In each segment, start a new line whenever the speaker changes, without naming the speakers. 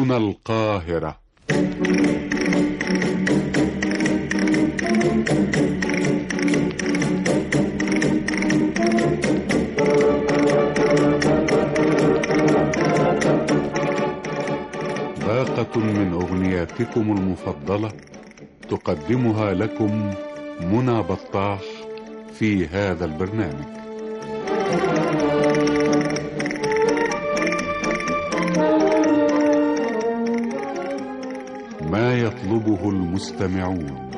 هنا القاهرة باقة من أغنياتكم المفضلة تقدمها لكم منى بطاح في هذا البرنامج ما يطلبه المستمعون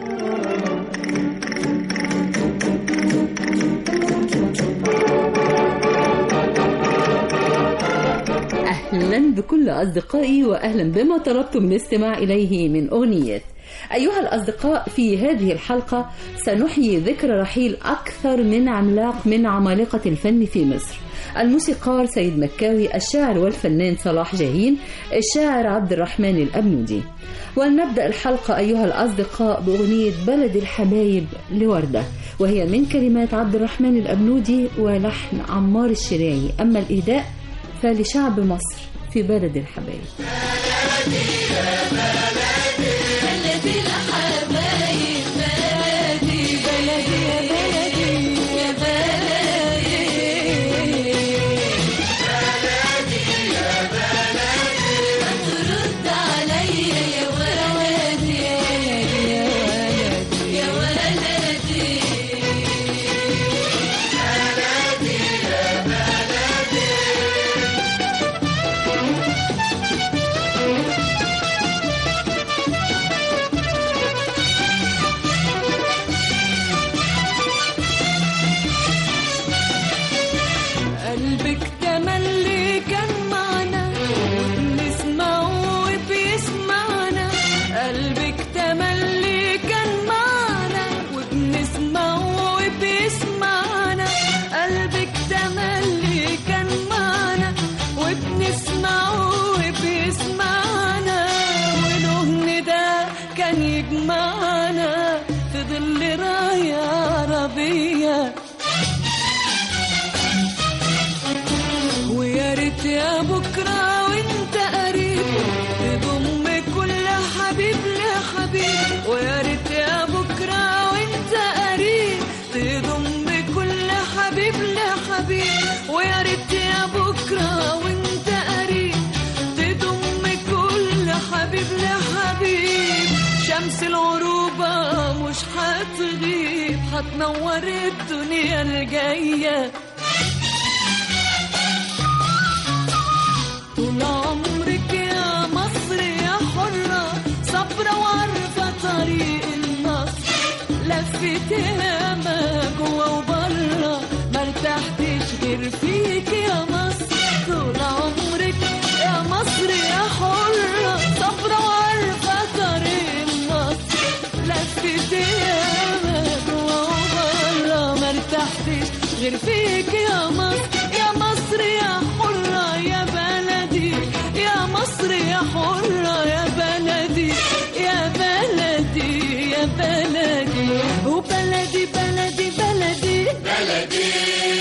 أهلا بكل أصدقائي وأهلا بما طلبتم الاستماع إليه من أغنيات أيها الأصدقاء في هذه الحلقة سنحيي ذكرى رحيل أكثر من عملاق من عمالقة الفن في مصر الموسيقار سيد مكاوي الشاعر والفنان صلاح جاهين الشاعر عبد الرحمن الأبنودي ولنبدأ الحلقة أيها الأصدقاء بأغنية بلد الحبايب لوردة وهي من كلمات عبد الرحمن الأبنودي ولحن عمار الشراعي أما الإهداء فلشعب مصر في بلد الحبايب
بلدي الحبايب بلدي بلدي يا بلدي يا بلدي ما ترد عليا يا ولدي يا ولدي يا ولدي قلبك تملي كان معنا وبنسمعه وبيسمعنا قلبك تملي كان معنا وبنسمعه وبيسمعنا قلبك تملي كان معنا وبنسمعه وبيسمعنا ولهن ده كان يجمعنا في ظل راية عربية ويا ريت يا بكرة وانت قريب تضم كل حبيب لحبيب ويا ريت يا بكرة وانت قريب تضم كل حبيب لحبيب ويا ريت يا بكرة وانت قريب تضم كل حبيب لحبيب شمس الغروبة مش هتغيب هتنور الدنيا الجايه طول عمرك يا مصر يا حرة صبرة وعارفة طريق النصر لفت ياما جوا وبرا ما ارتحتش غير فيك يا مصر طول عمرك يا مصر يا حرة صبرة وعارفة طريق النصر لفت ياما جوا وبرا ما ارتحتش غير فيك يا مصر يا مصر يا حرة يا بلدي يا مصر يا حرة يا بلدي يا بلدي يا بلدي وبلدي بلدي بلدي بلدي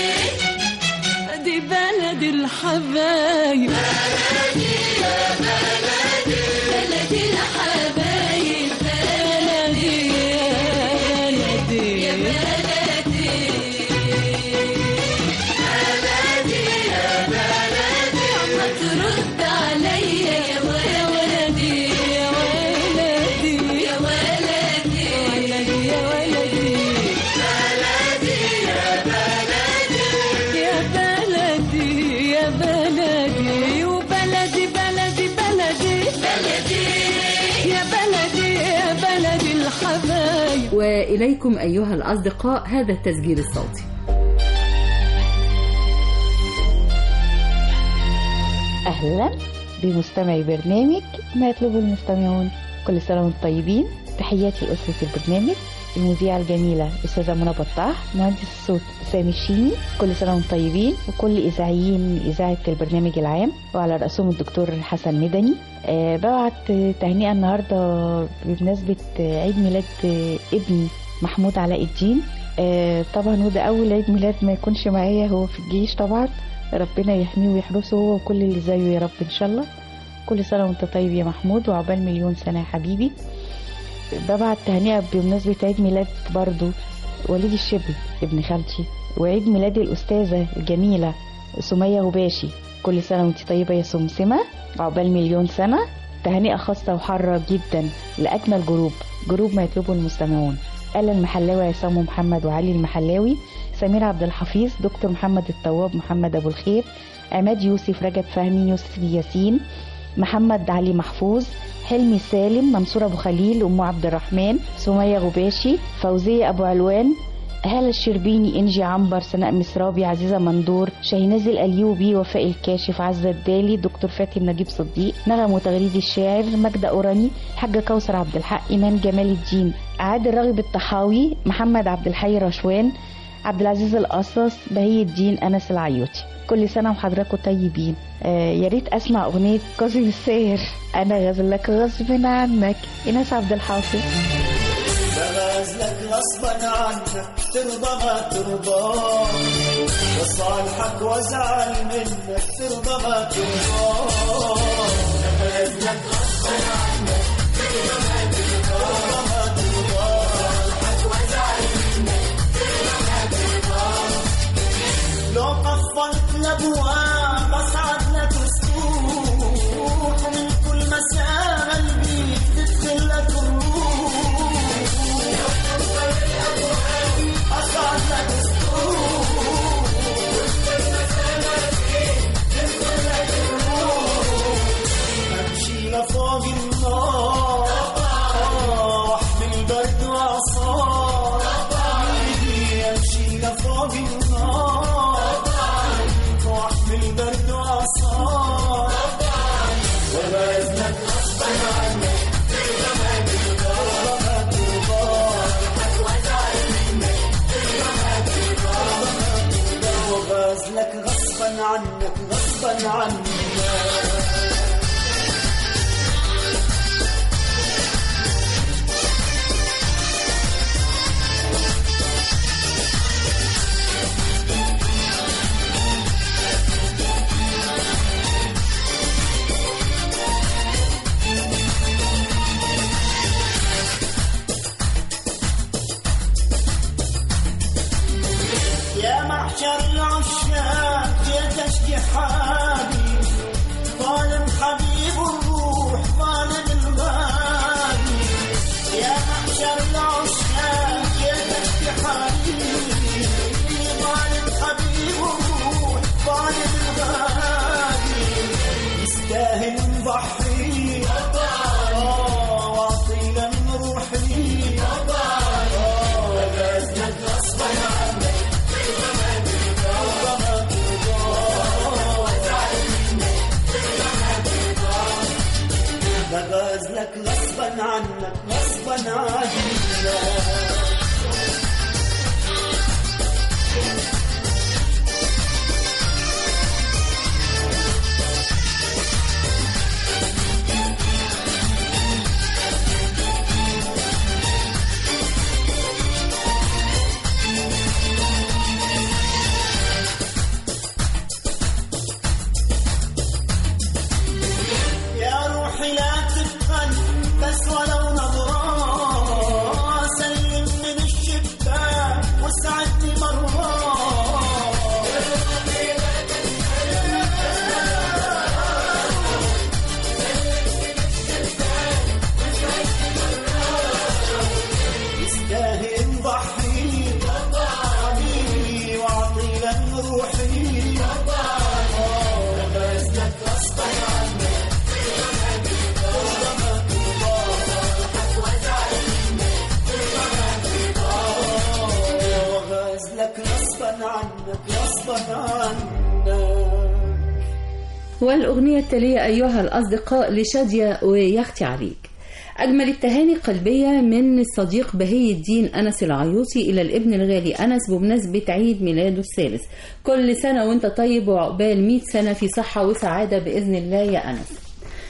دي بلد الحبايب بلدي يا بلدي بلدي الحبايب بلدي يا بلدي يا ما ترد عليا يا ولدي يا ولدي يا ولدي يا ولدي يا بلدي يا بلدي وبلدي بلدي بلدي بلدي يا بلدي يا بلدي الحبايب
وإليكم أيها الأصدقاء هذا التسجيل الصوتي
أهلا بمستمعي برنامج ما يطلبه المستمعون كل سنة وانتم طيبين تحياتي لأسرة البرنامج المذيعة الجميلة أستاذة منى بطاح مهندس الصوت سامي الشيني كل سنة وانتم طيبين وكل إذاعيين إذاعة البرنامج العام وعلى رأسهم الدكتور حسن مدني أه ببعت تهنئة النهاردة بمناسبة عيد ميلاد ابني محمود علاء الدين أه طبعا وده أول عيد ميلاد ما يكونش معايا هو في الجيش طبعا ربنا يحميه ويحرسه هو وكل اللي زيه يا رب إن شاء الله كل سنة وانت طيب يا محمود وعقبال مليون سنة يا حبيبي ببعت تهنئة بمناسبة عيد ميلاد برضو وليد الشبل ابن خالتي وعيد ميلاد الأستاذة الجميلة سمية غباشي كل سنة وانت طيبة يا سمسمة عقبال مليون سنة تهنئة خاصة وحارة جدا لأجمل جروب جروب ما يطلبه المستمعون آل المحلاوي عصام محمد وعلي المحلاوي سمير عبد الحفيظ دكتور محمد الطواب محمد أبو الخير عماد يوسف رجب فهمي يوسف ياسين محمد علي محفوظ حلمي سالم منصور ابو خليل ام عبد الرحمن سميه غباشي فوزيه ابو علوان هالة الشربيني انجي عنبر سناء مسرابي عزيزه مندور شاهيناز الايوبي وفاء الكاشف عزه الدالي دكتور فاتن نجيب صديق نغم وتغريد الشاعر ماجدة اوراني الحاجه كوثر عبد الحق ايمان جمال الدين عادل راغب الطحاوي محمد عبد الحي رشوان عبد العزيز القصص بهي الدين انس العيوطي كل سنه وحضراتكم طيبين آه يا ريت اسمع اغنيه كاظم الساهر انا غازلك غصب عنك ايناس عبد الحافظ
بغازلك غصبا عنك ترضى ما ترضى وصالحك وازعل منك ترضى ما ترضى بغازلك غصبا عنك ترضى ما ترضى ما ترضى وصالحك وازعل منك ترضى ما ترضى لو قفلت الابواب اصعد لك سطوح من كل مساء قلبي تدخل لك الروح أصعد لك أمشي لفوق النار واحمل برد وعصار أمشي لفوق النار واحمل برد وعصار وبإذنك غصبا عنك ترضى ما ترضى وغازلك غصبا عنك غصبا عنك يا محشر العشاق جيت اشكي حالي ظالم حبيب الروح ظالم الغالي يا محشر العشاق جيت اشكي حالي ظالم حبيب الروح ظالم الغالي يستاهل نضحي آه، واعطينا من روحي لازمك غصبا عنك بغازلك غصبا عنك غصبا عنك يا روحي لا تبخل بس ولو نظرة سلم من الشباك وسعدني مرة يستاهل نضحي حبيبي واعطينا من روحي بغازلك غصبا عنك وغازلك غصبا عنك غصبا عنك
والأغنية التالية أيها الأصدقاء لشادية ويختي عليك أجمل التهاني قلبية من الصديق بهي الدين أنس العيوطي إلى الابن الغالي أنس بمناسبة عيد ميلاده الثالث كل سنة وانت طيب وعقبال 100 سنة في صحة وسعادة بإذن الله يا أنس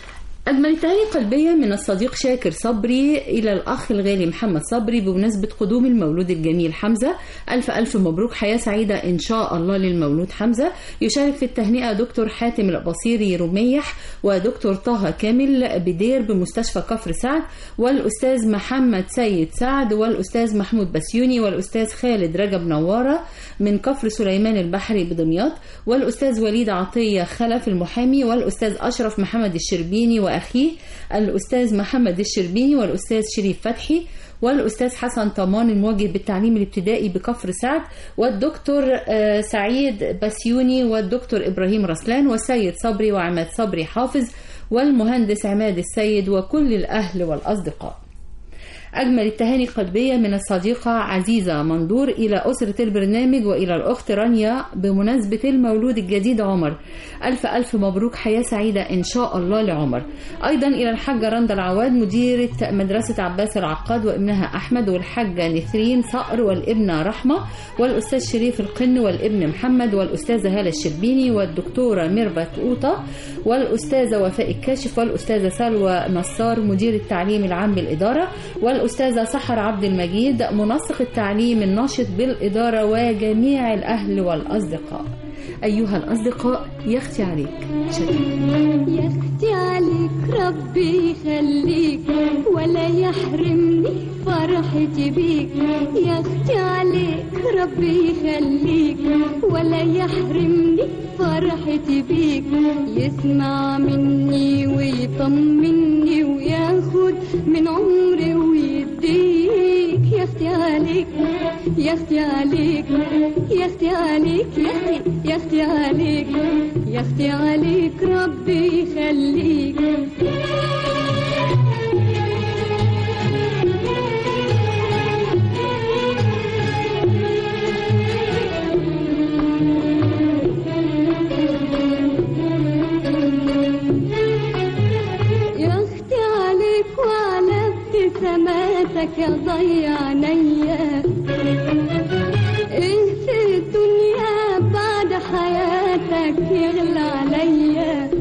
أجمل التهاني قلبية من الصديق شاكر صبري إلى الأخ الغالي محمد صبري بمناسبة قدوم المولود الجميل حمزة ألف ألف مبروك حياة سعيدة إن شاء الله للمولود حمزة يشارك في التهنئة دكتور حاتم البصيري رميح ودكتور طه كامل بدير بمستشفى كفر سعد والأستاذ محمد سيد سعد والأستاذ محمود بسيوني والأستاذ خالد رجب نوارة من كفر سليمان البحري بدمياط والأستاذ وليد عطية خلف المحامي والأستاذ أشرف محمد الشربيني وأخيه الأستاذ محمد الشربيني والأستاذ شريف فتحي والأستاذ حسن طمان الموجه بالتعليم الابتدائي بكفر سعد والدكتور آه، سعيد بسيوني والدكتور إبراهيم رسلان والسيد صبري وعماد صبري حافظ والمهندس عماد السيد وكل الأهل والأصدقاء أجمل التهاني قلبية من الصديقة عزيزة مندور إلى أسرة البرنامج وإلى الأخت رانيا بمناسبة المولود الجديد عمر ألف ألف مبروك حياة سعيدة إن شاء الله لعمر أيضا إلى الحاجة رندا العواد مديرة مدرسة عباس العقاد وابنها أحمد والحاجة نثرين صقر والابنة رحمة والأستاذ شريف القن والابن محمد والأستاذة هالة الشربيني والدكتورة ميرفت أوطة والأستاذة وفاء الكاشف والأستاذة سلوى نصار مدير التعليم العام بالإدارة والأستاذة سحر عبد المجيد منسق التعليم الناشط بالإدارة وجميع الأهل والأصدقاء أيها الأصدقاء يختي عليك شكرا
يا اختي عليك ربي يخليك ولا يحرمني فرحتي بيك يا اختي عليك ربي يخليك ولا يحرمني فرحتي بيك يسمع مني ويطمني وياخد من عمري ويديك يا اختي عليك يا اختي عليك يا اختي عليك يا اختي يا اختي عليك يا اختي عليك ربي يخليك يا اختي عليك وعلى ابتساماتك يا ضيع عينيا ايه في الدنيا بعد حياتك يغلى عليا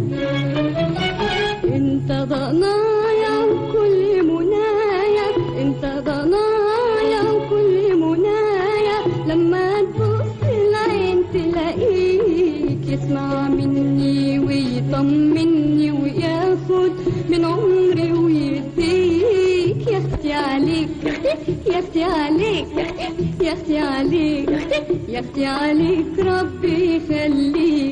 انت ضنايا وكل منايا انت ضنايا وكل منايا لما تبص العين تلاقيك يسمع مني ويطمني وياخد من عمري ويديك يا اختي عليك يا اختي عليك يا اختي عليك يا اختي عليك ربي يخليك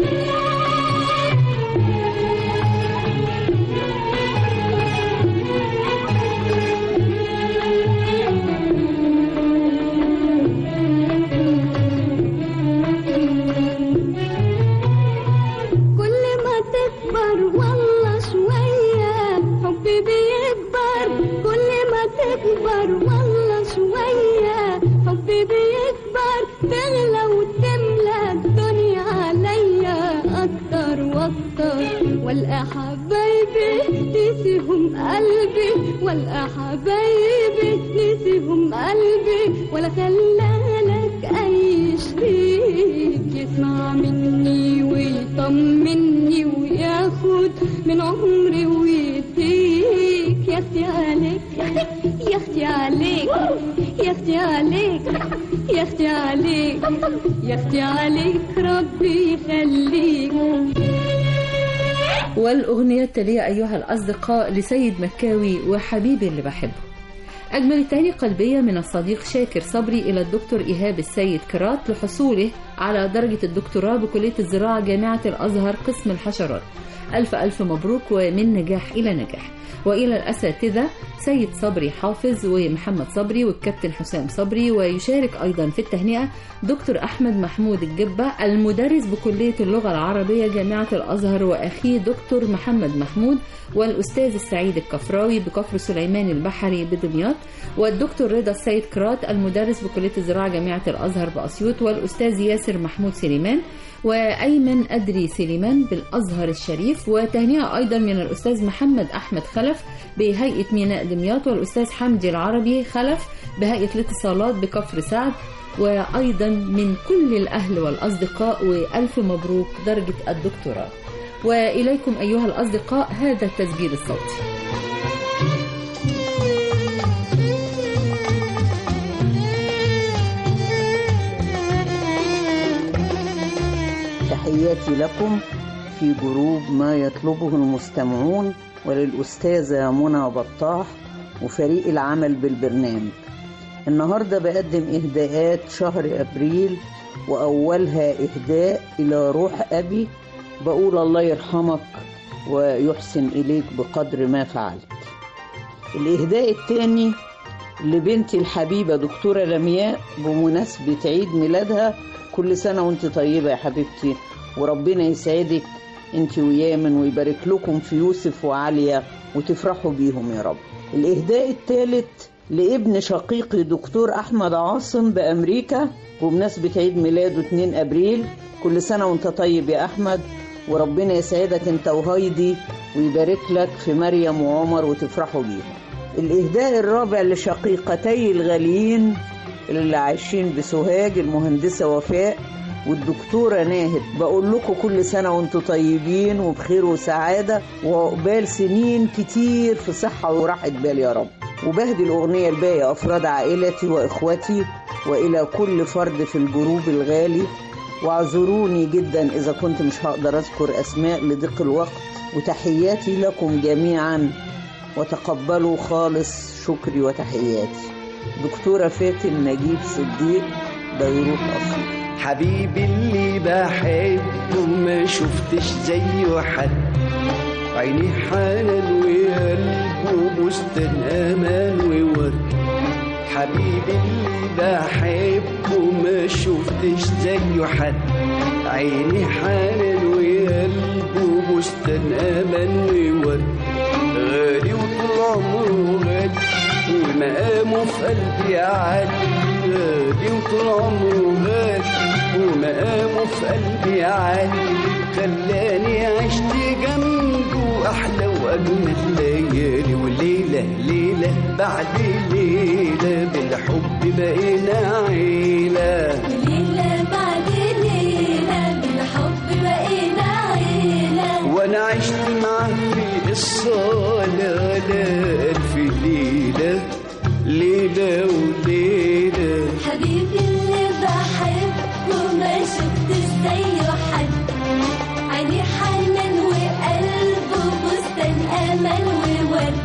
كل ما تكبر والله شوية حبي بيكبر كل ما تكبر والله شوية حبي بيكبر تغلى وتملى الدنيا عليا أكتر وأكتر والقى حبايبي نسيهم قلبي والقى حبايبي نسيهم قلبي ولا خلالك أي شريك يسمع مني ويطمني وياخد من عمري ويديك يا اختي عليك يا اختي عليك يا اختي عليك يا اختي عليك يا اختي عليك ربي يخليك
والأغنية التالية أيها الأصدقاء لسيد مكاوي وحبيبي اللي بحبه أجمل التهاني قلبية من الصديق شاكر صبري إلى الدكتور إيهاب السيد كرات لحصوله على درجة الدكتوراه بكلية الزراعة جامعة الأزهر قسم الحشرات ألف ألف مبروك ومن نجاح إلى نجاح وإلى الأساتذة سيد صبري حافظ ومحمد صبري والكابتن حسام صبري ويشارك أيضا في التهنئة دكتور أحمد محمود الجبة المدرس بكلية اللغة العربية جامعة الأزهر وأخيه دكتور محمد محمود والأستاذ السعيد الكفراوي بكفر سليمان البحري بدمياط والدكتور رضا السيد كرات المدرس بكلية الزراعة جامعة الأزهر بأسيوط والأستاذ ياسر محمود سليمان وأيمن أدري سليمان بالأزهر الشريف وتهنئة أيضا من الأستاذ محمد أحمد خلف بهيئة ميناء دمياط والأستاذ حمدي العربي خلف بهيئة الاتصالات بكفر سعد وأيضا من كل الأهل والأصدقاء وألف مبروك درجة الدكتوراه وإليكم أيها الأصدقاء هذا التسجيل الصوتي
تحياتي لكم في جروب ما يطلبه المستمعون وللأستاذة منى بطاح وفريق العمل بالبرنامج النهاردة بقدم إهداءات شهر أبريل وأولها إهداء إلى روح أبي بقول الله يرحمك ويحسن إليك بقدر ما فعلت الإهداء الثاني لبنتي الحبيبة دكتورة لمياء بمناسبة عيد ميلادها كل سنة وانت طيبة يا حبيبتي وربنا يسعدك انت ويامن ويبارك لكم في يوسف وعليا وتفرحوا بيهم يا رب الإهداء الثالث لابن شقيقي دكتور أحمد عاصم بأمريكا بمناسبة عيد ميلاده 2 أبريل كل سنة وانت طيب يا أحمد وربنا يسعدك انت وهايدي ويبارك لك في مريم وعمر وتفرحوا بيهم الإهداء الرابع لشقيقتي الغاليين اللي عايشين بسوهاج المهندسة وفاء والدكتورة ناهد بقول لكم كل سنة وانتم طيبين وبخير وسعادة وعقبال سنين كتير في صحة وراحة بال يا رب وبهدي الأغنية لباقي أفراد عائلتي وإخوتي وإلى كل فرد في الجروب الغالي واعذروني جدا إذا كنت مش هقدر أذكر أسماء لضيق الوقت وتحياتي لكم جميعا وتقبلوا خالص شكري وتحياتي دكتورة فاتن نجيب صديق بيروت أصيل
حبيبي اللي بحبه ما شفتش زيه حد عيني حنان وقلبه بستان امان وورد حبيبي اللي بحبه ما شفتش زيه حد عيني حنان وقلبه بستان امان وورد غالي وطول عمره غالي ومقامه في قلبي عالي غالي وطول عمره غالي ومقامه في قلبي عالي خلاني عشت جنبه احلى واجمل ليالي وليله ليله بعد ليله بالحب بقينا عيله
ليلة بعد ليلة بالحب بقينا عيلة
وانا عشت معاه في الصالة ألف ليلة ليلة وليلة
حبيبي اللي بحبه ما شفتش زيه حد عيني حنان وقلبه بستان امل وورد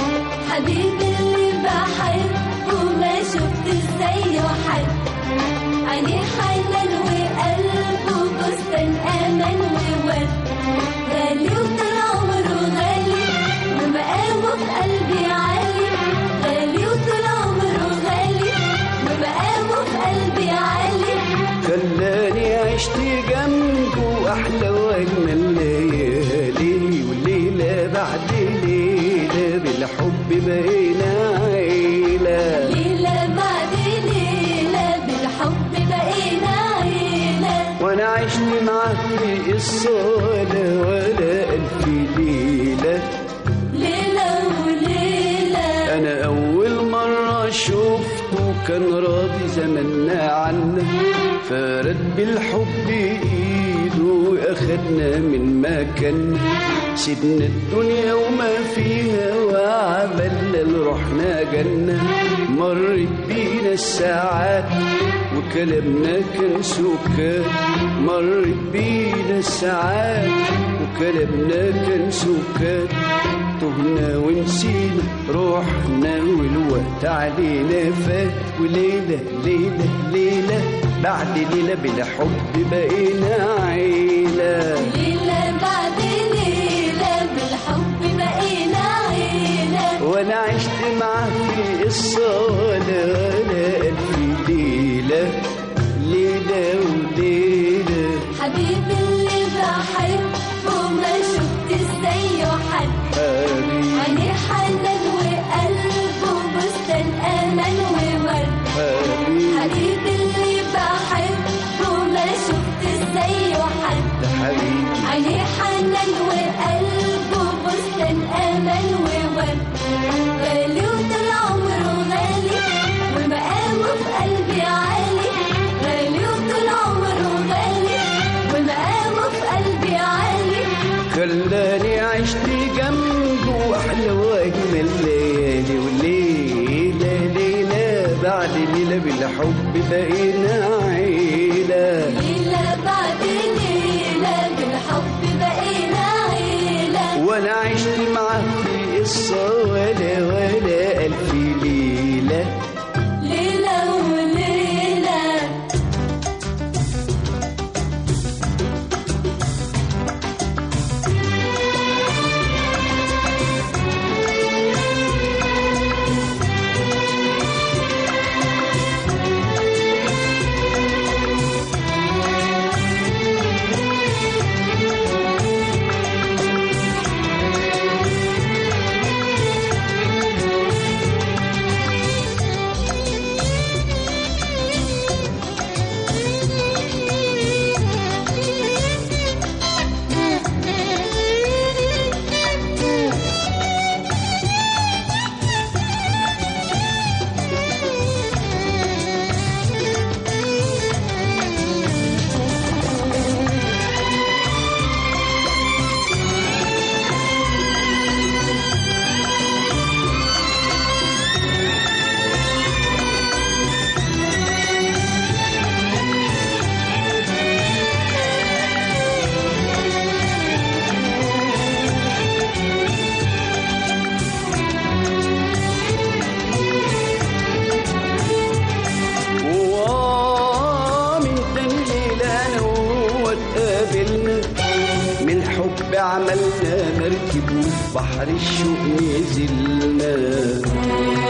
حبيبي اللي بحبه ما شفتش زيه حد عيني حنان وقلبه بستان امل وورد غالي وطول عمره غالي ومقامه في قلبي عالي غالي وطول عمره غالي ومقامه في قلبي عالي
خلاني عشت جنبه أحلى وأجمل ليالي وليلة بعد ليلة بالحب بقينا عيلة
ليلة بعد ليلة بالحب بقينا عيلة
وأنا عشت معاه في الصالة ولا ألف ليلة
ليلة وليلة
أنا أول مرة شفته كان راضي زمنا عنا فرد بالحب إيده وأخدنا من مكاننا سيبنا الدنيا وما فيها وعملنا اللي رحنا جنة مرت بينا الساعات وكلامنا كان سكات مرت بينا الساعات وكلامنا كان سكات تهنا ونسينا روحنا والوقت علينا فات وليلة ليلة ليلة بعد ليلة بالحب بقينا عيلة
ليلة بعد ليلة بالحب بقينا عيلة
وانا عشت معاه في الصالة ولا ألف ليلة ليلة وليلة
حبيبي اللي بحبه ما شفت زيه حد
حبيبي
عيني حنان وقلبه بستان امل وورد
حبيبي
حبيبي اللي بحبه ما شفت زيه حد
حبيبي
عيني حنان وقلبه بستان امل وورد غالي وطول عمره غالي ومقامه في قلبي عالي غالي وطول عمره غالي ومقامه في قلبي عالي
بالحب بقينا عيلة
ليلة بعد ليلة بالحب بقينا عيلة
وانا عشت معاه في قصة ولا ولا ألف ليلة
ليلة وليلة
ومن تاني ليلة أنا وهو اتقابلنا من الحب عملنا مركب وفي بحر الشوق نزلنا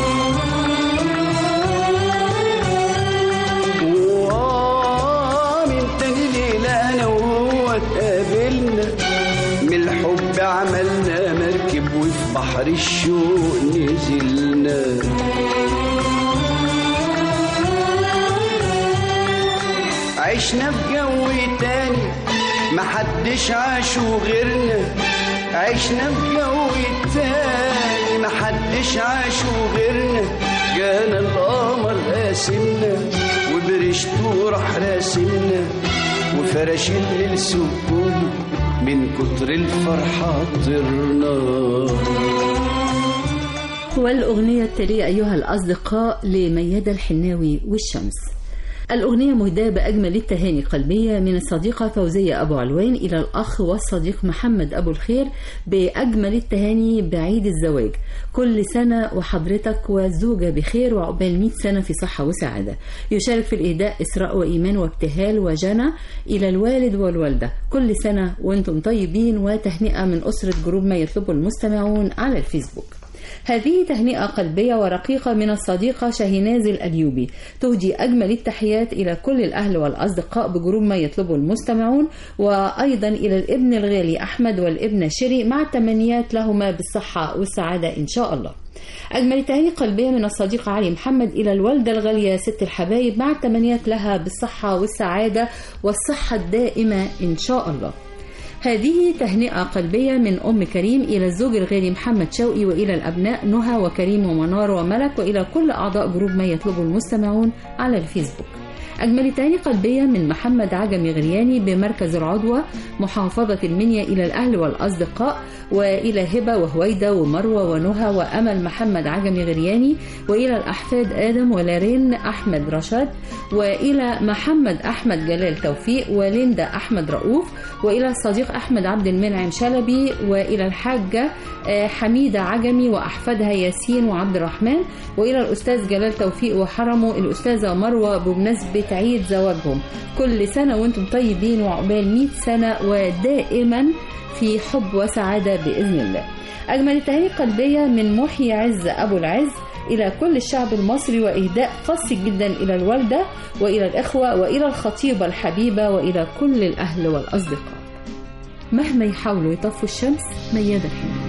ومن تاني ليلة أنا وهو اتقابلنا من الحب عملنا مركب وفي بحر الشوق نزلنا عشنا في جو تاني محدش عاشوا غيرنا عشنا في جو تاني محدش عاشوا غيرنا جانا القمر قاسمنا وبرشته راح راسمنا وفرش الليل سكونه من كتر الفرحة طرنا
والأغنية التالية أيها الأصدقاء لميادة الحناوي والشمس الأغنية مهداة بأجمل التهاني قلبية من الصديقة فوزية أبو علوان إلى الأخ والصديق محمد أبو الخير بأجمل التهاني بعيد الزواج كل سنة وحضرتك والزوجة بخير وعقبال 100 سنة في صحة وسعادة يشارك في الإهداء إسراء وإيمان وابتهال وجنى إلى الوالد والوالدة كل سنة وأنتم طيبين وتهنئة من أسرة جروب ما يطلبه المستمعون على الفيسبوك هذه تهنئة قلبية ورقيقة من الصديقة شاهيناز الأليوبي تهدي أجمل التحيات إلى كل الأهل والأصدقاء بجروب ما يطلبه المستمعون وأيضا إلى الابن الغالي أحمد والابنة شيري مع التمنيات لهما بالصحة والسعادة إن شاء الله أجمل تهاني قلبية من الصديق علي محمد إلى الوالدة الغالية ست الحبايب مع التمنيات لها بالصحة والسعادة والصحة الدائمة إن شاء الله هذه تهنئة قلبية من أم كريم إلى الزوج الغالي محمد شوقي وإلى الأبناء نهى وكريم ومنار وملك وإلى كل أعضاء جروب ما يطلبه المستمعون على الفيسبوك أجمل تهاني قلبية من محمد عجمي غرياني بمركز العضوة محافظة المنيا إلى الأهل والأصدقاء وإلى هبة وهويدة ومروة ونهى وأمل محمد عجمي غرياني وإلى الأحفاد آدم ولارين أحمد رشاد وإلى محمد أحمد جلال توفيق وليندا أحمد رؤوف وإلى الصديق أحمد عبد المنعم شلبي وإلى الحاجة آه، حميدة عجمي وأحفادها ياسين وعبد الرحمن وإلى الأستاذ جلال توفيق وحرمه الأستاذة مروة بمناسبة عيد زواجهم كل سنة وأنتم طيبين وعقبال 100 سنة ودائما في حب وسعادة بإذن الله أجمل التهاني قلبية من محيي عز أبو العز إلى كل الشعب المصري وإهداء خاص جدا إلى الوالدة وإلى الإخوة وإلى الخطيبة الحبيبة وإلى كل الأهل والأصدقاء مهما يحاولوا يطفوا الشمس ميادة الحنين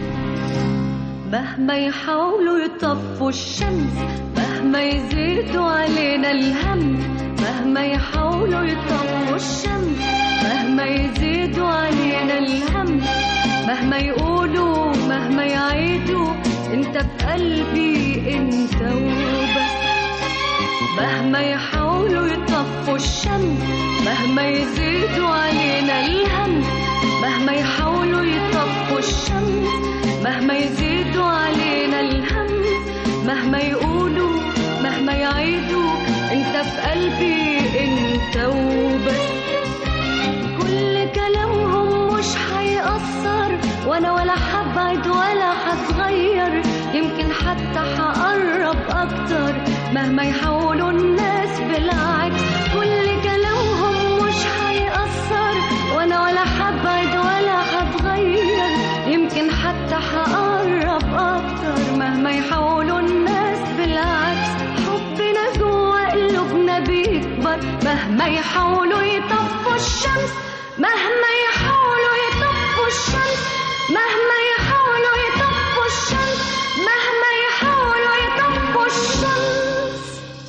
مهما يحاولوا يطفوا الشمس مهما يزيدوا علينا الهم مهما يحاولوا يطفوا الشمس مهما يزيدوا علينا الهم مهما يقولوا مهما يعيدوا انت بقلبي انت وبس مهما يحاولوا يطفوا الشمس مهما يزيدوا علينا الهم مهما يحاولوا يطفوا الشمس مهما يزيدوا علينا الهم مهما يقولوا مهما يعيدوا انت وبس كل كلامهم مش هيأثر وانا ولا هبعد ولا هتغير يمكن حتى هقرب اكتر مهما يحاولوا الناس بالعكس كل كلامهم مش هيأثر وانا ولا هبعد ولا هتغير يمكن حتى هقرب اكتر مهما يحاولوا الناس بالعكس حبنا جوا قلوبنا بيكبر مهما يحاولوا يطفوا الشمس مهما يحاولوا يطفوا الشمس مهما يحاولوا يطفوا الشمس مهما يحاولوا يطفوا الشمس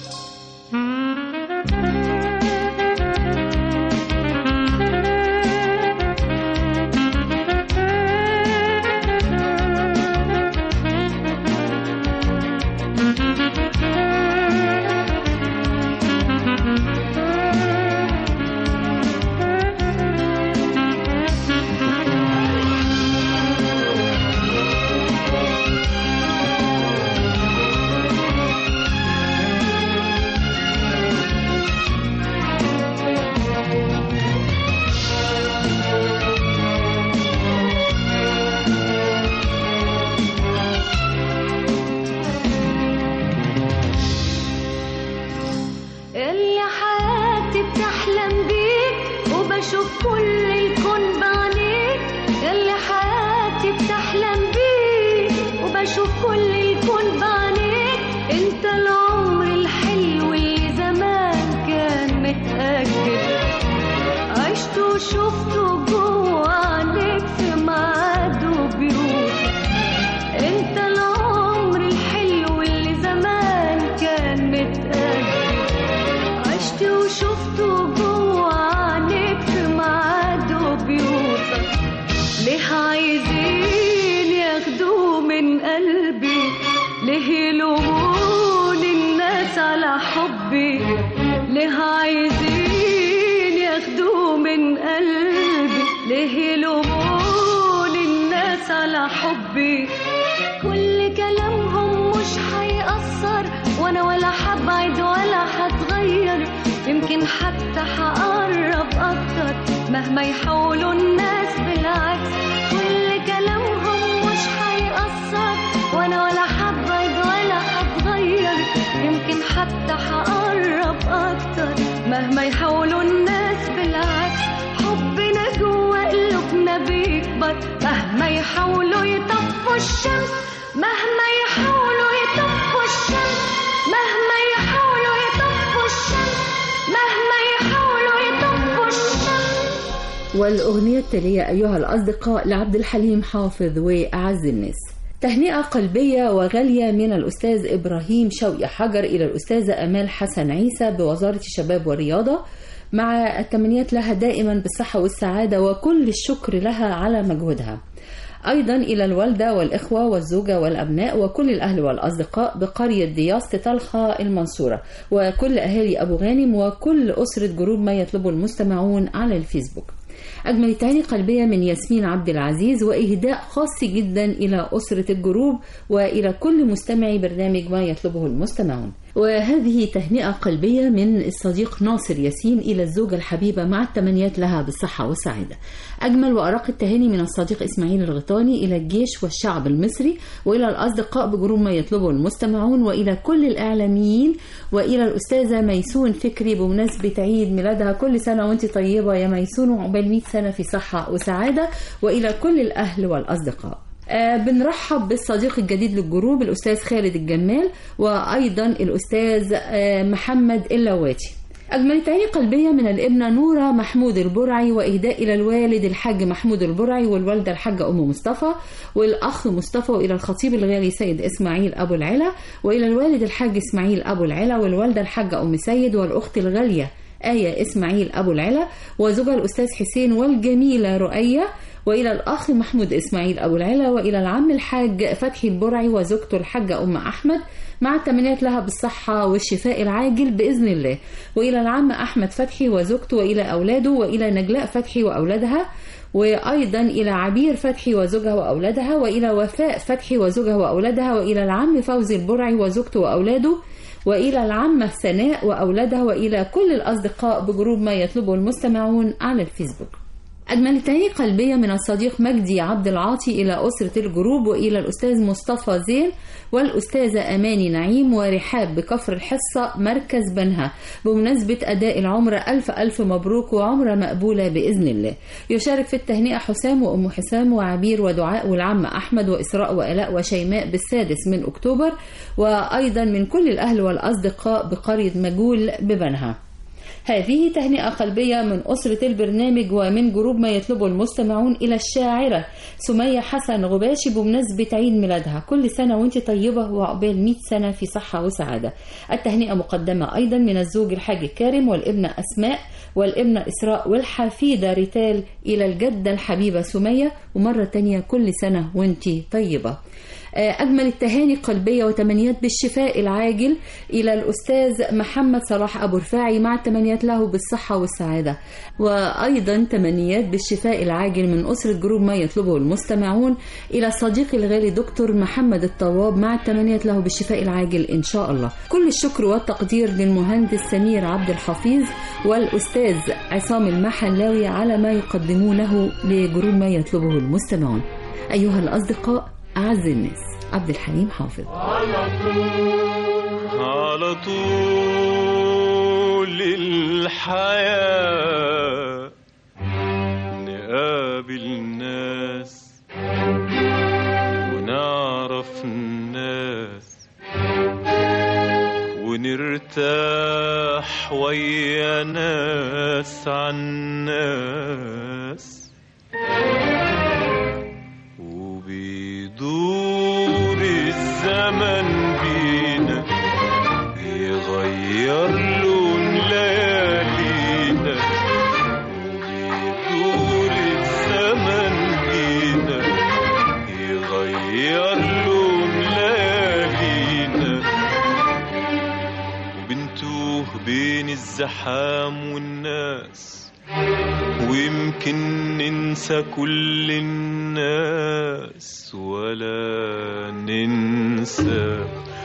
اللي حياتي بتحلم بيك وبشوف كل الكون بعينيك اللي حياتي بتحلم بيك وبشوف كل الكون بعينيك انت العمر الحلو اللي زمان كان متأجل عشت وشفته جوا عينيك في ميعاد وبيوت انت العمر الحلو اللي زمان كان متأجل عشت وشفته جوا عينيك في ميعاد وبيوتك ليه عايزين ياخدوه من قلبي ليه يلوموني الناس على حبي ليه عايزين ياخدوه من قلبي ليه يلوموني الناس على حبي كل كلامهم مش هيأثر وانا ولا هبعد ولا هتغير يمكن حتى هقرب اكتر مهما يحاولوا الناس بالعكس كل كلامهم مش هيأثر وانا ولا هبعد ولا هتغير يمكن حتى هقرب اكتر مهما يحاولوا الناس بالعكس حبنا جوا قلوبنا بيكبر مهما يحاولوا يطفوا الشمس مهما يحاولوا يطفوا الشمس مهما يحاولوا يطفوا الشمس مهما يحاولوا يطفوا الشمس
والأغنية التالية أيها الأصدقاء لعبد الحليم حافظ وأعز الناس تهنئة قلبية وغالية من الأستاذ إبراهيم شوقي حجر إلى الأستاذة أمال حسن عيسى بوزارة الشباب والرياضة مع التمنيات لها دائما بالصحة والسعادة وكل الشكر لها على مجهودها أيضا إلى الوالدة والإخوة والزوجة والأبناء وكل الأهل والأصدقاء بقرية دياسة طلخة المنصورة وكل أهالي أبو غانم وكل أسرة جروب ما يطلبه المستمعون على الفيسبوك أجمل تهاني قلبية من ياسمين عبد العزيز وإهداء خاص جدا إلى أسرة الجروب وإلى كل مستمعي برنامج ما يطلبه المستمعون وهذه تهنئة قلبية من الصديق ناصر ياسين إلى الزوجة الحبيبة مع التمنيات لها بالصحة والسعادة أجمل وأرق التهاني من الصديق إسماعيل الغيطاني إلى الجيش والشعب المصري وإلى الأصدقاء بجروب ما يطلبه المستمعون وإلى كل الإعلاميين وإلى الأستاذة ميسون فكري بمناسبة عيد ميلادها كل سنة وأنت طيبة يا ميسون وعقبال 100 سنة في صحة وسعادة وإلى كل الأهل والأصدقاء آه بنرحب بالصديق الجديد للجروب الأستاذ خالد الجمال وأيضا الأستاذ آه محمد اللواتي أجمل تهاني قلبية من الابنة نورة محمود البرعي وإهداء إلى الوالد الحاج محمود البرعي والوالدة الحاجة أم مصطفى والأخ مصطفى وإلى الخطيب الغالي سيد إسماعيل أبو العلا وإلى الوالد الحاج إسماعيل أبو العلا والوالدة الحاجة أم سيد والأخت الغالية آية إسماعيل أبو العلا وزوجها الأستاذ حسين والجميلة رؤية وإلى الأخ محمود إسماعيل أبو العلا وإلى العم الحاج فتحي البرعي وزوجته الحاجة أم أحمد مع التمنيات لها بالصحة والشفاء العاجل بإذن الله وإلى العم أحمد فتحي وزوجته وإلى أولاده وإلى نجلاء فتحي وأولادها وأيضا إلى عبير فتحي وزوجها وأولادها وإلى وفاء فتحي وزوجها وأولادها وإلى العم فوزي البرعي وزوجته وأولاده وإلى العمة سناء وأولادها وإلى كل الأصدقاء بجروب ما يطلبه المستمعون على الفيسبوك أجمل تهاني قلبية من الصديق مجدي عبد العاطي إلى أسرة الجروب وإلى الأستاذ مصطفى زين والأستاذة أماني نعيم ورحاب بكفر الحصة مركز بنها بمناسبة أداء العمرة ألف ألف مبروك وعمرة مقبولة بإذن الله يشارك في التهنئة حسام وأم حسام وعبير ودعاء والعم أحمد وإسراء وآلاء وشيماء بالسادس من أكتوبر وأيضا من كل الأهل والأصدقاء بقرية مجول ببنها هذه تهنئة قلبية من أسرة البرنامج ومن جروب ما يطلبه المستمعون إلى الشاعرة سمية حسن غباشي بمناسبة عيد ميلادها كل سنة وانت طيبة وعقبال 100 سنة في صحة وسعادة التهنئة مقدمة أيضا من الزوج الحاج الكارم والابنة أسماء والابنة إسراء والحفيدة ريتال إلى الجدة الحبيبة سمية ومرة تانية كل سنة وانت طيبة أجمل التهاني القلبية وتمنيات بالشفاء العاجل إلى الأستاذ محمد صلاح أبو رفاعي مع التمنيات له بالصحة والسعادة وأيضا تمنيات بالشفاء العاجل من أسرة جروب ما يطلبه المستمعون إلى صديقي الغالي دكتور محمد الطواب مع التمنيات له بالشفاء العاجل إن شاء الله كل الشكر والتقدير للمهندس سمير عبد الحفيظ والأستاذ عصام المحلاوي على ما يقدمونه لجروب ما يطلبه المستمعون أيها الأصدقاء أعز الناس عبد الحليم حافظ
على طول الحياة نقابل ناس ونعرف الناس ونرتاح ويا ناس عن ناس وبيدور الزمن بينا يغير لون ليالينا وبيدور الزمن بينا يغير لون ليالينا وبنتوه بين الزحام والناس ويمكن ننسى كل الناس ولا ننسى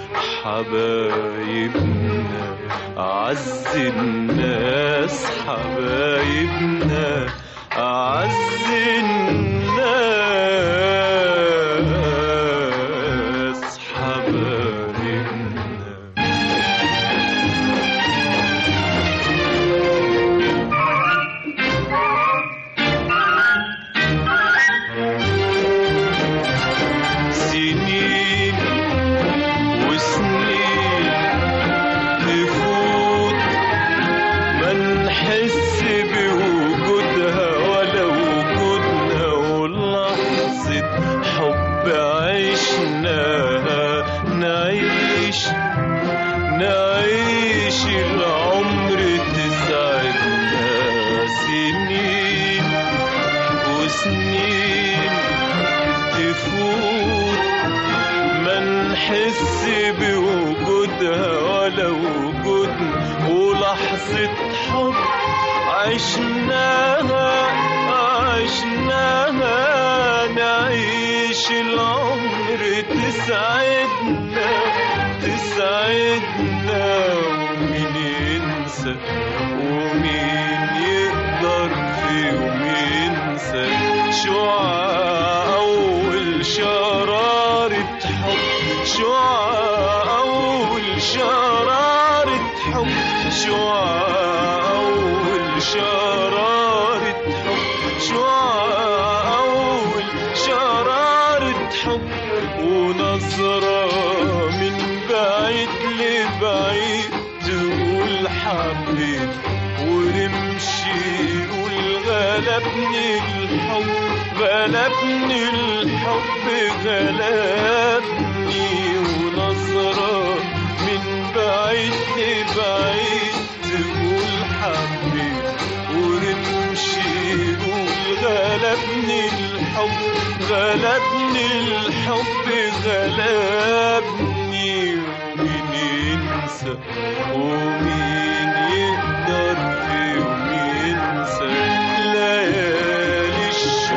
حبايبنا أعز الناس حبايبنا أعز الناس حبايبنا سنين وسنين تفوت ما نحس بوجودها ولا وجودنا ولحظة حب عشناها نعيش نعيش العمر تسعدنا سنين وسنين تفوت ما نحس بوجودها ولا وجودنا ولحظة حب عشناها عشناها نعيش العمر تسعدنا تسعدنا ومين ينسى ومين يقدر في يوم ينسى شعاع أول شرارة حب شعاع أول شرارة حب شعاع أول شرارة حب شعاع أول شرارة حب ونظرة من بعيد لبعيد تقول حبيت ونمشي يقول غلبني الحب غلبني الحب غلبني ونظرة من بعيد لبعيد تقول حبيت ونمشي يقول غلبني الحب غلبني الحب غلبني ومين ينسى ومين يقدر في يوم ينسى ليالي الشوق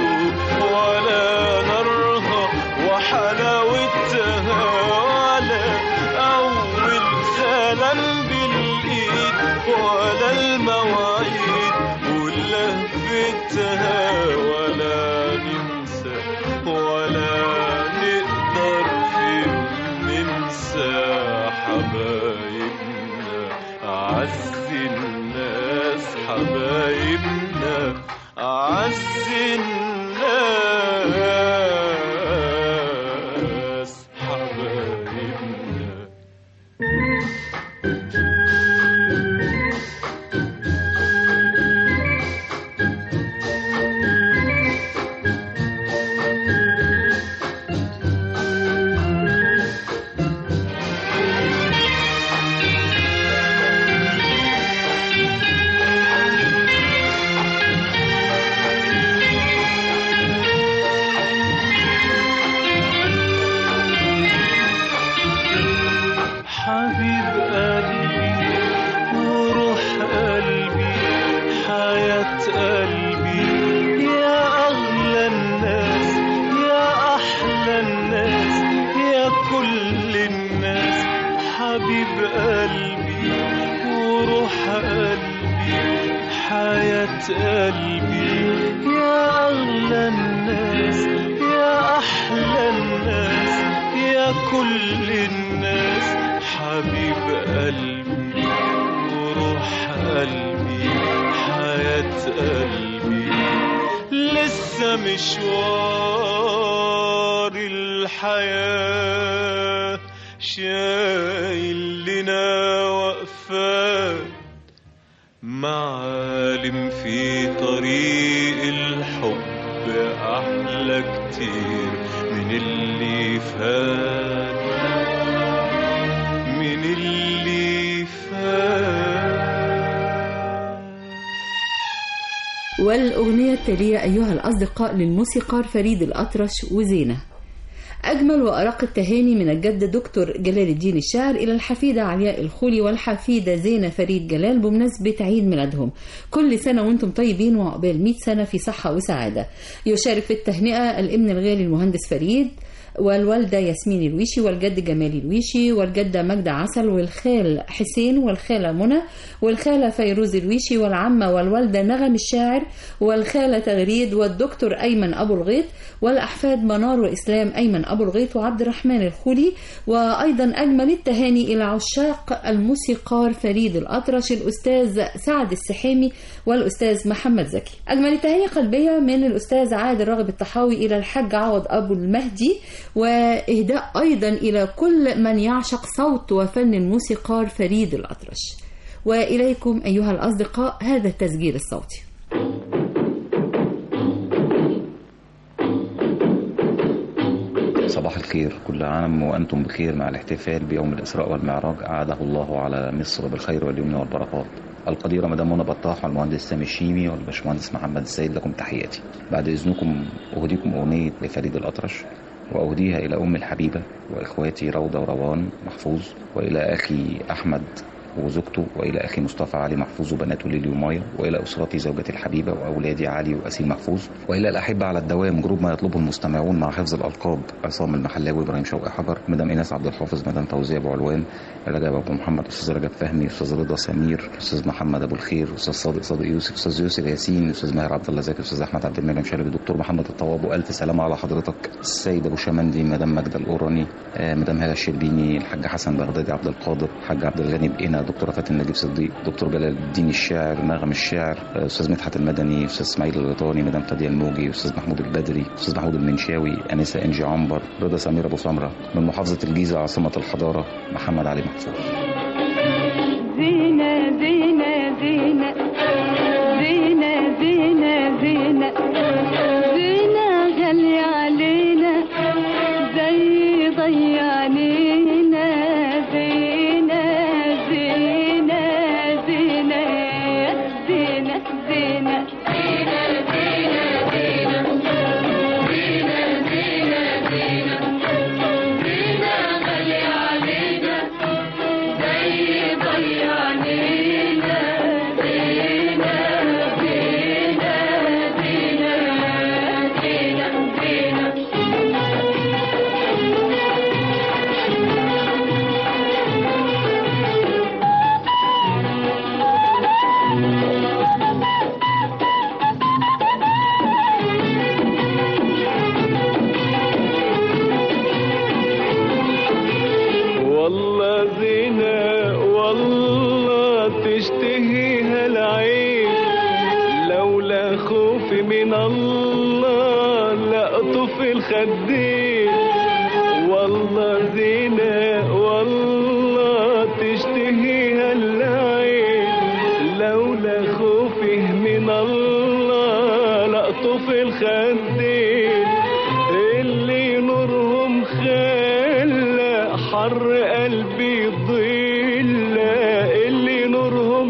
ولا المواعيد ولهفتها ولا ننسى ولا نقدر في ننسى حبايبنا أعز الناس حبايبنا أعز الناس حبايبنا حبيب قلبي وروح قلبي حياة قلبي يا أغلى الناس يا أحلى الناس يا كل الناس حبيب قلبي وروح قلبي حياة قلبي يا أغلى الناس يا أحلى الناس يا كل الناس حبيب قلبي وروح قلبي حياة قلبي لسه مشوار الحياة شايل لنا وقفات معالم في طريق الحب أحلى كتير من اللي فات من اللي فات
والأغنية التالية أيها الأصدقاء للموسيقار فريد الأطرش وزينة أجمل وأرق التهاني من الجد دكتور جلال الدين الشاعر إلى الحفيدة علياء الخولي والحفيدة زينة فريد جلال بمناسبة عيد ميلادهم كل سنة وأنتم طيبين وعقبال 100 سنة في صحة وسعادة يشارك في التهنئة الابن الغالي المهندس فريد والوالدة ياسمين الويشي والجد جمال الويشي والجدة مجدة عسل والخال حسين والخالة منى والخالة فيروز الويشي والعمة والوالدة نغم الشاعر والخالة تغريد والدكتور أيمن أبو الغيط والأحفاد منار وإسلام أيمن أبو الغيط وعبد الرحمن الخولي وأيضا أجمل التهاني إلى عشاق الموسيقار فريد الأطرش الأستاذ سعد السحامي والأستاذ محمد زكي أجمل التهاني قلبية من الأستاذ عادل راغب الطحاوي إلى الحاج عوض أبو المهدي وإهداء أيضا إلى كل من يعشق صوت وفن الموسيقار فريد الأطرش وإليكم أيها الأصدقاء هذا التسجيل الصوتي
صباح الخير كل عام وأنتم بخير مع الاحتفال بيوم الإسراء والمعراج أعاده الله على مصر بالخير واليمن والبركات القديرة مدام منى بطاح والمهندس سامي الشيمي والباشمهندس محمد السيد لكم تحياتي بعد إذنكم أهديكم أغنية لفريد الأطرش وأهديها إلى أم الحبيبة وإخواتي روضة وروان محفوظ وإلى أخي أحمد وزوجته وإلى أخي مصطفى علي محفوظ وبناته ليلي ومايا وإلى أسرتي زوجتي الحبيبة وأولادي علي وأسيل محفوظ وإلى الأحبة على الدوام جروب ما يطلبه المستمعون مع حفظ الألقاب عصام المحلاوي إبراهيم شوقي حجر مدام إيناس عبد الحافظ مدام فوزية أبو علوان رجب أبو محمد أستاذ رجب فهمي أستاذ رضا سمير أستاذ محمد أبو الخير أستاذ صادق صادق يوسف أستاذ يوسف ياسين أستاذ ماهر عبد الله زكي أستاذ أحمد عبد المنعم شلبي دكتور محمد الطواب وألف سلامة على حضرتك السيد أبو شمندي مدام ماجدة الأوراني آه، مدام هالة الشربيني الحاج حسن بغدادي عبد القادر الحاج عبد الغني بقنا دكتورة فاتن نجيب صديق دكتور جلال الدين الشاعر نغم الشاعر آه، أستاذ مدحت المدني أستاذ إسماعيل الغيطاني مدام فادية الموجي أستاذ محمود البدري أستاذ محمود المنشاوي أنسة إنجي عنبر رضا سمير أبو سمرة من محافظة الجيزة عاصمة الحضارة محمد علي محفوظ
زينة زينة زينة زينة زينة زينة زينة غالية علينا زي ضي علينا زينة زينة زينة زينة زينة زي ضي علينا
حر قلبي ضلة اللي نورهم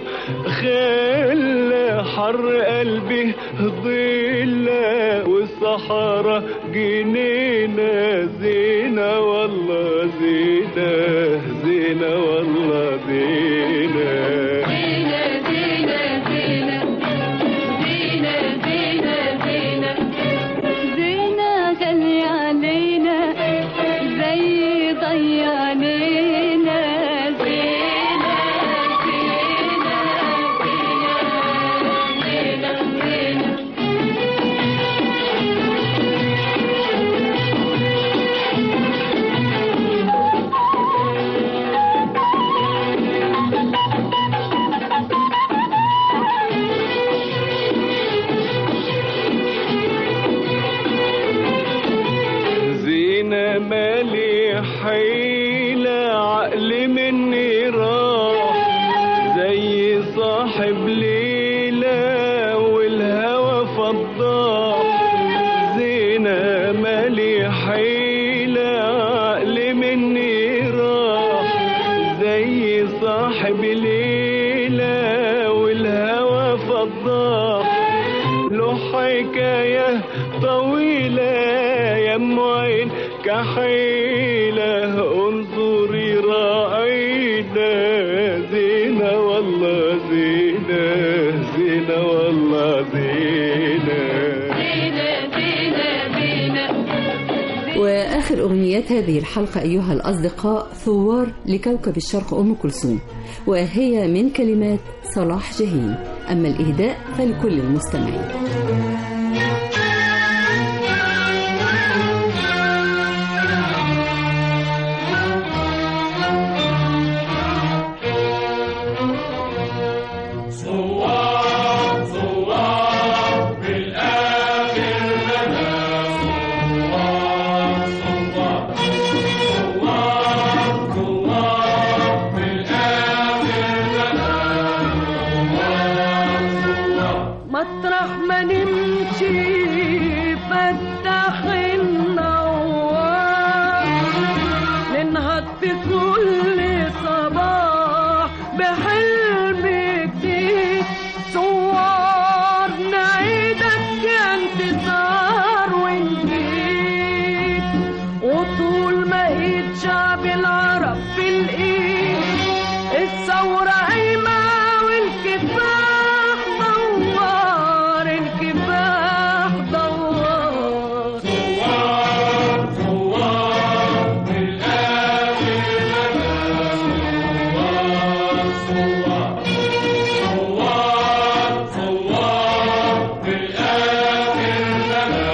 خلى حر قلبي ضلة والصحراء جنينة زينة والله زينة زينة والله زينة
زينة غالية علينا زي ضيعنينا زينة زينة زينة زينة زينة
زينة مالي حيلة عقل مني راح زي صاحب ليلة والهوى فضاح زينة مالي حيلة عقل مني راح زي صاحب ليلة والهوى فضاح له حكاية طويلة يا ام عين كحيلة انظري راعينا زينة والله زينة زينة والله زينة
وآخر أغنيات هذه الحلقة أيها الأصدقاء ثوار لكوكب الشرق أم كلثوم وهي من كلمات صلاح جاهين أما الإهداء فلكل المستمعين
صواب صواب بالآخر لنا صواب صواب صواب صواب بالآخر لنا صواب صواب
مطرح ما نمشي فتح النوار ننهض في كل صباح بحلم جديد صور نعيدك يا انتصار ونجيد وطول ما ايد شعب العرب في الايد الثورة قايمة والكفاح دوار الكفاح دوار
صواب صواب بالآخر لنا صواب صواب صواب صواب بالآخر لنا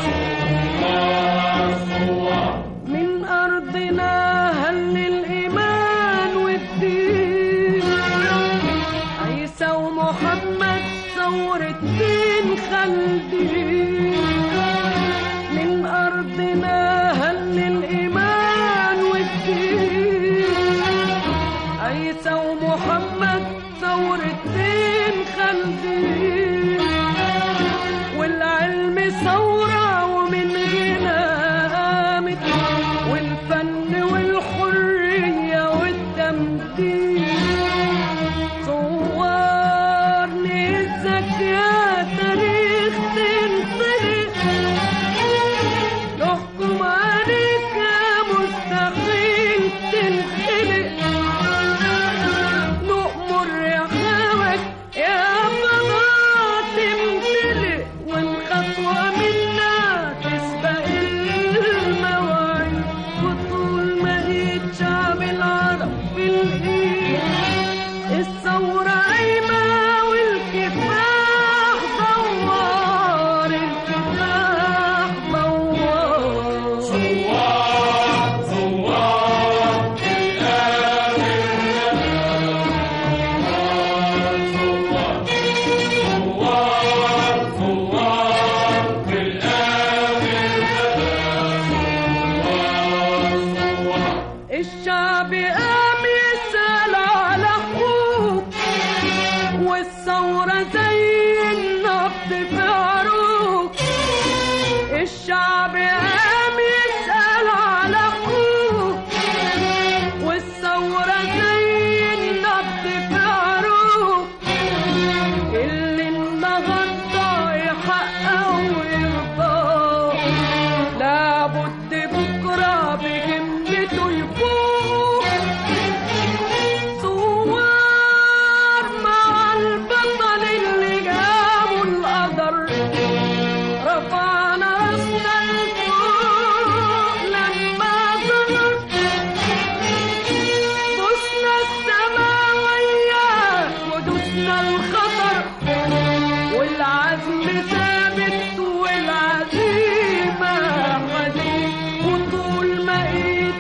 صواب صواب
من أرضنا هل الإيمان والدين عيسى ومحمد ثور الدين خلدين من أرضنا هل الإيمان والدين عيسى ومحمد ثور الدين خلدين والعلم ثورة ومن هنا قامت والفن والحرية والتمثيل صورني الزكاة تاريخ تنطلق نحكم عليك مستحيل تنخلق نؤمر رحمك يا فضاء تمتلئ والخطوة منا تسبق المواعيد وطول ما ايد شعب العرب في الايد الثورة قايمة والكفاح دوار الكفاح دوار
صواب صواب بالآخر لنا صواب صواب صواب بالآخر لنا صواب
الشعب قام يسأل على حقوق والثورة زي النبض في عروق الشعب قام يسأل على حقوق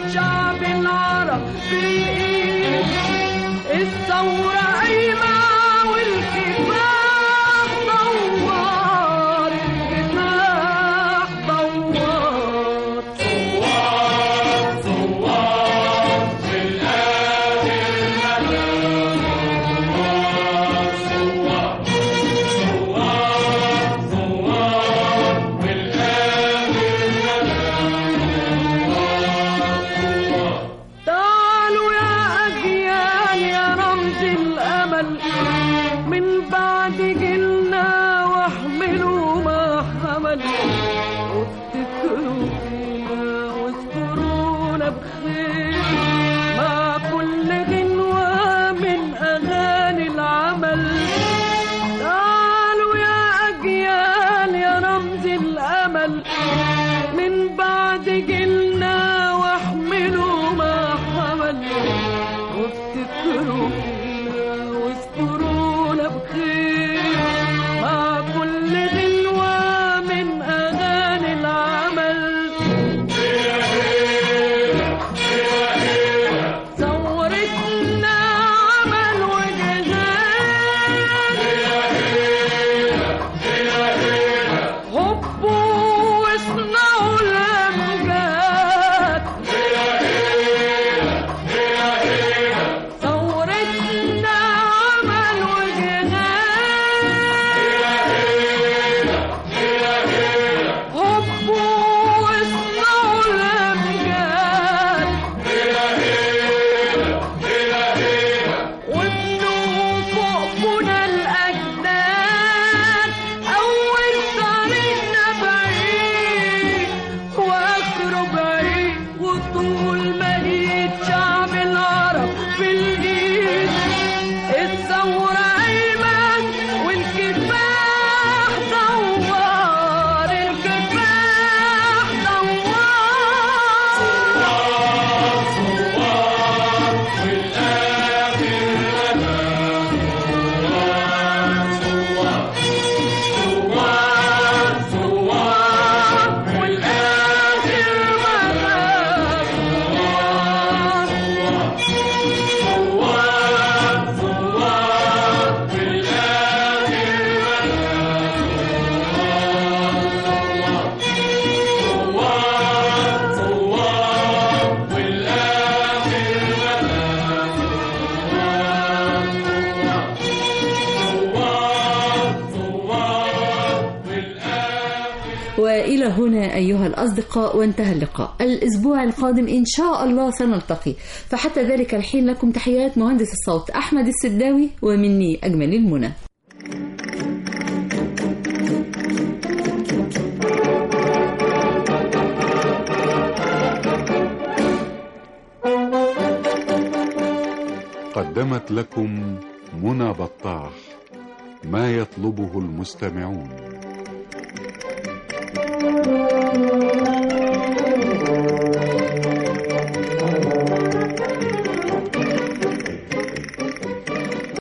شعب العرب بالإيد الثورة قايمة والكفاح دوار الكفاح دوار
ثوار ثوار في الآخر ندى ثوار ثوار ثوار ثوار في الآخر
تعالوا يا أجيال يا رمز الأمل من بعد جيلنا واحملوا ما حمل وافتكروا فينا واذكرونا بخير مع كل غنوة من أغاني العمل تعالوا يا أجيال يا رمز الأمل من بعد جيلنا واحملوا ما حمل وافتكروا فينا واذكرونا بخير مع كل غنوة من أغاني العمل ثورتنا عمل وجهاد هبوا واصنعوا الأمجاد ثورتنا عمل وجهاد هبوا واصنعوا الأمجاد وابنوا فوقنا الأجداد أول طريقنا بعيد وآخره بعيد وطول ما إيد شعب العرب في الإيد الثورة أيمن والكفاح دوار الكفاح
وإلى هنا أيها الأصدقاء وانتهى اللقاء الأسبوع القادم إن شاء الله سنلتقي فحتى ذلك الحين لكم تحيات مهندس الصوت أحمد السداوي ومني أجمل المنى
قدمت لكم منى بطاح ما يطلبه المستمعون